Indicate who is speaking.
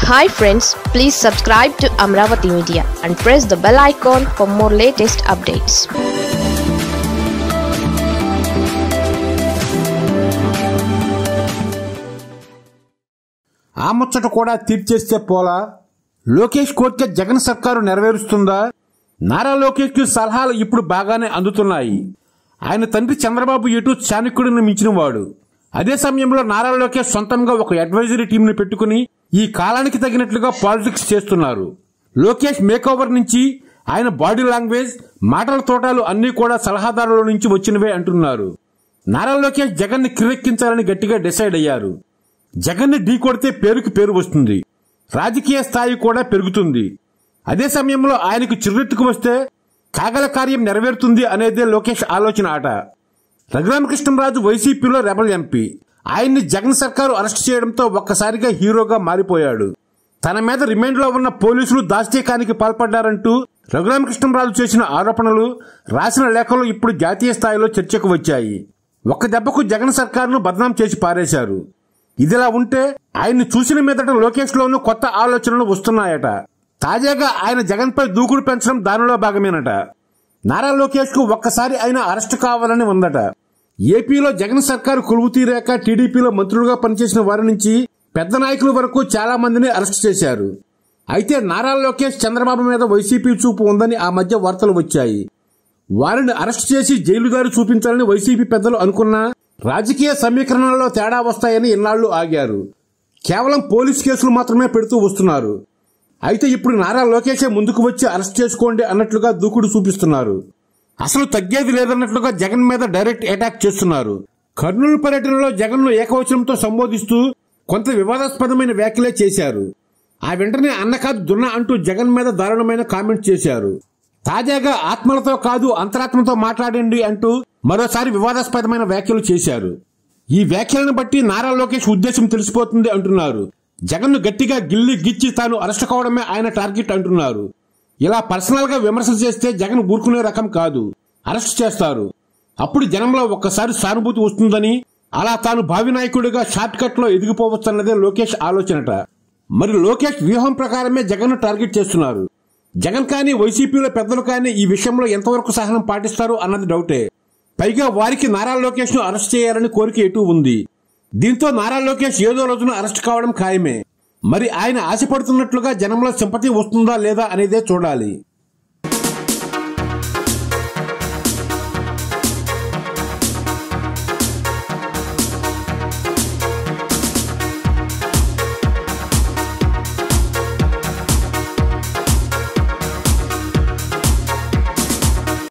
Speaker 1: hi friends please subscribe to Amaravati media and press the bell icon for more latest updates
Speaker 2: ఆ ముచ్చట కూడా తీర్చేస్తే పోలా లోకేష్ కోరిక జగన్ సర్కారు నెరవేరుస్తుందా నారా లోకేష్ కి సలహాలు ఇప్పుడు బాగానే అందుతున్నాయి ఆయన తండ్రి చంద్రబాబు ఎటు చాణక్యుడిని మించిన వాడు అదే సమయంలో నారా లోకేష్ సొంతంగా ఒక అడ్వైజరీ టీంని పెట్టుకుని ఈ కాలానికి తగినట్లుగా పాలిటిక్స్ చేస్తున్నారు లోకేష్ మేకోవర్ నుంచి ఆయన బాడీ లాంగ్వేజ్ మాటల తోటాలు అన్నీ కూడా సలహాదారుల నుంచి వచ్చినవే అంటున్నారు నారా లోకేష్ జగన్ ని కిరెక్కించాలని గట్టిగా డిసైడ్ అయ్యారు జగన్ ని ఢీకొడితే పేరుకి పేరు వస్తుంది రాజకీయ స్థాయి కూడా పెరుగుతుంది అదే సమయంలో ఆయనకు చిర్రెత్తుకు వస్తే కాగల కార్యం నెరవేరుతుంది అనేదే లోకేష్ ఆలోచన ఆట రఘురామకృష్ణరాజు వైసీపీలో రెబల్ ఎంపీ ఆయన్ని జగన్ సర్కారు అరెస్ట్ చేయడంతో ఒక్కసారిగా హీరోగా మారిపోయాడు తన మీద రిమాండ్ లో ఉన్న పోలీసులు దాష్టీకానికి పాల్పడ్డారంటూ రఘురామకృష్ణరాజు చేసిన ఆరోపణలు రాసిన లేఖలు ఇప్పుడు జాతీయ స్థాయిలో చర్చకు వచ్చాయి ఒక్క దెబ్బకు జగన్ సర్కారును బదనాం చేసి పారేశారు ఇదిలా ఉంటే ఆయన్ని చూసిన మీదట లోకేష్ లోనూ కొత్త ఆలోచనలు వస్తున్నాయట తాజాగా ఆయన జగన్ పై దూకుడు పెంచడం దానిలో భాగమేనట నారా లోకేష్ కు ఒక్కసారి ఆయన అరెస్ట్ కావాలని ఉందట ఏపీలో జగన్ సర్కారు కొలువు తీరాక టీడీపీలో మంత్రులుగా పనిచేసిన వారి నుంచి పెద్ద నాయకుల వరకు చాలా మందిని అరెస్ట్ చేశారు అయితే నారా లోకేష్ చంద్రబాబు మీద వైసీపీ చూపు ఉందని ఆ మధ్య వార్తలు వచ్చాయి వారిని అరెస్ట్ చేసి జైలు దారి చూపించాలని వైసీపీ పెద్దలు అనుకున్నా రాజకీయ సమీకరణలో తేడా వస్తాయని ఇన్నాళ్లు ఆగారు కేవలం పోలీస్ కేసులు మాత్రమే పెడుతూ వస్తున్నారు అయితే ఇప్పుడు నారా లోకేషే ముందుకు వచ్చి అరెస్ట్ చేసుకోండి అన్నట్లుగా దూకుడు చూపిస్తున్నారు అసలు తగ్గేది లేదన్నట్లుగా జగన్ మీద డైరెక్ట్ అటాక్ చేస్తున్నారు కర్నూలు పర్యటనలో జగన్ ను ఏకవచనంతో సంబోధిస్తూ కొంత వివాదాస్పదమైన వ్యాఖ్యలే చేశారు ఆ వెంటనే అన్న కాదు దున్న అంటూ జగన్ మీద దారుణమైన కామెంట్ చేశారు తాజాగా ఆత్మలతో కాదు అంతరాత్మతో మాట్లాడండి అంటూ మరోసారి వివాదాస్పదమైన వ్యాఖ్యలు చేశారు ఈ వ్యాఖ్యలను బట్టి నారా లోకేష్ ఉద్దేశం తెలిసిపోతుంది అంటున్నారు జగన్ ను గట్టిగా గిల్లి గిచ్చి తాను అరెస్ట్ కావడమే ఆయన టార్గెట్ అంటున్నారు ఇలా పర్సనల్ గా విమర్శలు చేస్తే జగన్ ఊరుకునే రకం కాదు అరెస్ట్ చేస్తారు అప్పుడు జనంలో ఒక్కసారి సానుభూతి వస్తుందని అలా తాను భావి నాయకుడిగా షార్ట్ కట్ లో ఎదిగిపోవచ్చన్నదే లోకేష్ ఆలోచనట మరి లోకేష్ వ్యూహం ప్రకారమే జగన్ ను టార్గెట్ చేస్తున్నారు జగన్ కానీ వైసీపీలో పెద్దలు కానీ ఈ విషయంలో ఎంతవరకు సహనం పాటిస్తారు అన్నది డౌటే పైగా వారికి నారా లోకేష్ ను అరెస్ట్ చేయాలని కోరిక ఎటూ ఉంది దీంతో నారా లోకేష్ ఏదో రోజున అరెస్ట్ కావడం ఖాయమే మరి ఆయన ఆశపడుతున్నట్లుగా జనంలో సింపతి వస్తుందా లేదా అనేదే చూడాలి